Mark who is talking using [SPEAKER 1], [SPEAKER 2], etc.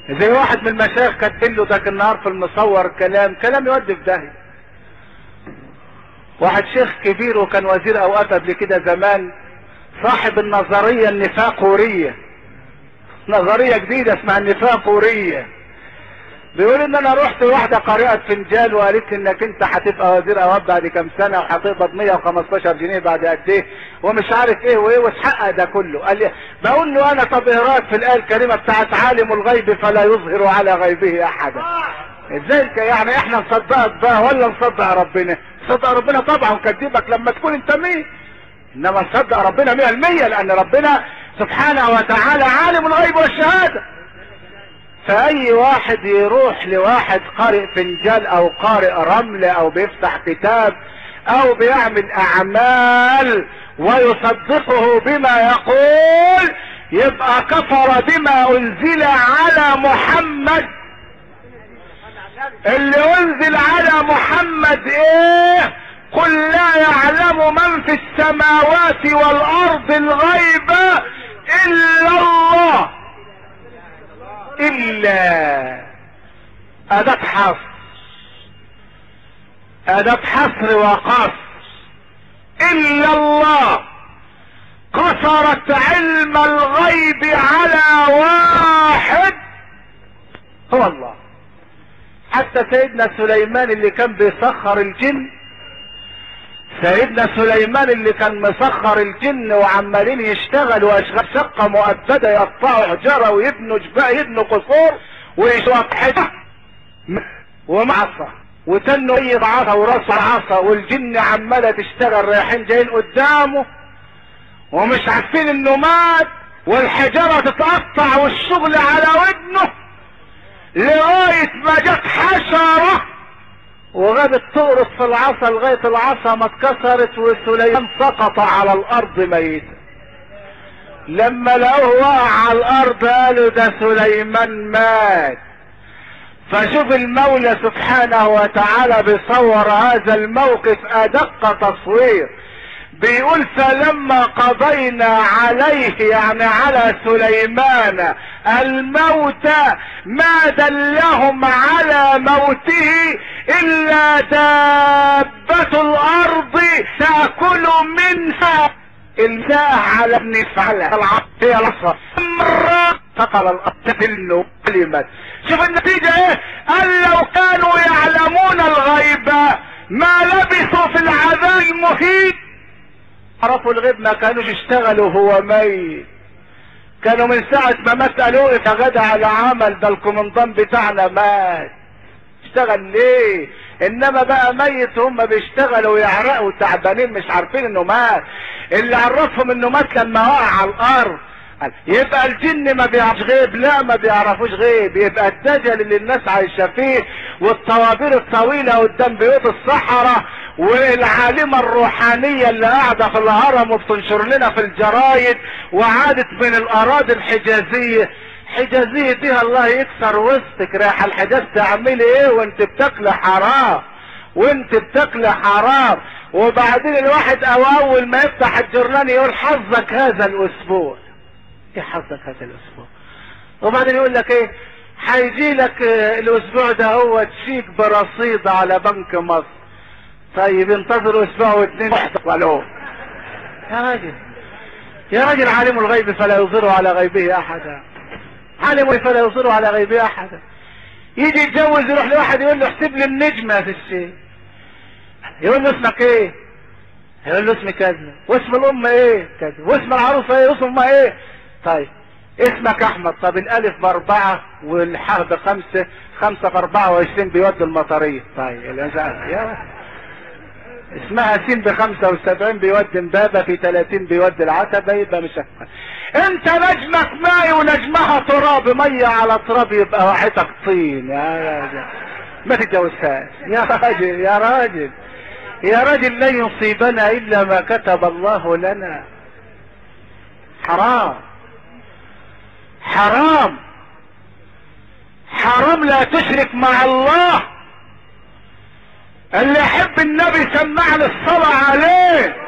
[SPEAKER 1] زي واحد من المشايخ كاتبين له ذاك النهار في المصور كلام كلام يودي في داهيه واحد شيخ كبير وكان وزير اوقات قبل كده زمان صاحب النظريه النفاقوريه نظريه جديده اسمها النفاقوريه بيقول ان انا رحت واحدة قارئة فنجان وقالت لي انك انت هتبقى وزير اوقات بعد كام سنة وهتقبض 115 جنيه بعد قد ايه ومش عارف ايه وايه وتحقق ده كله قال لي بقول له انا طب ايه رايك في الايه الكريمة بتاعت عالم الغيب فلا يظهر على غيبه احدا ازاي يعني احنا نصدقك بقى ولا نصدق ربنا نصدق ربنا طبعا ونكذبك لما تكون انت مين انما نصدق ربنا 100% لان ربنا سبحانه وتعالى عالم الغيب والشهاده فاي واحد يروح لواحد قارئ فنجان او قارئ رمل او بيفتح كتاب او بيعمل اعمال ويصدقه بما يقول يبقى كفر بما انزل على محمد اللي انزل على محمد ايه قل لا يعلم من في السماوات والارض الغيب الا الله الا اداة حصر اداة حصر وقصر الا الله قصرت علم الغيب على واحد هو الله حتى سيدنا سليمان اللي كان بيسخر الجن سيدنا سليمان اللي كان مسخر الجن وعمالين يشتغلوا اشغال شقه مؤبده يقطعوا حجاره ويبنوا جبال يبنوا قصور ويشوفوا حجه ومعصى وتنوا اي عصا وراس عصا والجن عماله تشتغل رايحين جايين قدامه ومش عارفين انه مات والحجاره تتقطع والشغل على ودنه لغايه ما جت حشره وغابت تقرص في العصا لغايه العصا ما اتكسرت وسليمان سقط على الارض ميتا لما لقوه وقع على الارض قالوا ده سليمان مات فشوف المولى سبحانه وتعالى بيصور هذا الموقف ادق تصوير بيقول فلما قضينا عليه يعني على سليمان الموت ما دلهم على موته الا دابة الارض تاكل منها الماء على ابن فعلها العطية العصا مرة ثقل الارض انه كلمة شوف النتيجة ايه قال لو كانوا يعلمون الغيب ما لبثوا في العذاب المهين عرفوا الغيب ما كانوش اشتغلوا هو ميت كانوا من ساعة ما مات قالوا يا غدا على عمل ده الكومندان بتاعنا مات اشتغل ليه انما بقى ميت هم بيشتغلوا ويعرقوا تعبانين مش عارفين انه مات اللي عرفهم انه مات لما وقع على الارض يبقى الجن ما بيعرفش غيب لا ما بيعرفوش غيب يبقى الدجل اللي الناس عايشه فيه والطوابير الطويله قدام بيوت الصحراء والعالمة الروحانية اللي قاعدة في الهرم وبتنشر لنا في الجرايد وعادت من الاراضي الحجازية حجازية دي الله يكسر وسطك رايحة الحجاز تعملي ايه وانت بتاكل حرام وانت بتاكل حرام وبعدين الواحد او اول ما يفتح الجرنان يقول حظك هذا الاسبوع ايه حظك هذا الاسبوع وبعدين يقول لك ايه هيجي لك الاسبوع ده هو تشيك برصيد على بنك مصر طيب انتظروا اسبوع واثنين احتفلوا يا راجل يا راجل عالم الغيب فلا يظهر على غيبه احدا عالم الغيب فلا يظهر على غيبه احدا يجي يتجوز يروح لواحد يقول له احسب لي النجمة في الشيء يقول له اسمك ايه يقول له اسمي كذا واسم الام ايه كذا واسم العروسه ايه واسم امها ايه طيب اسمك احمد طب الالف باربعة والحاء بخمسة خمسة باربعة وعشرين بيود المطرية طيب يا اسمها سين بخمسة وسبعين بيود امبابة في تلاتين بيود العتبة يبقى مش أفهم. انت نجمك ماء ونجمها تراب مية على تراب يبقى واحدك طين يا راجل ما تتجوزهاش يا راجل يا راجل يا راجل لن يصيبنا الا ما كتب الله لنا حرام حرام حرام لا تشرك مع الله اللي يحب النبي سمعني الصلاة عليه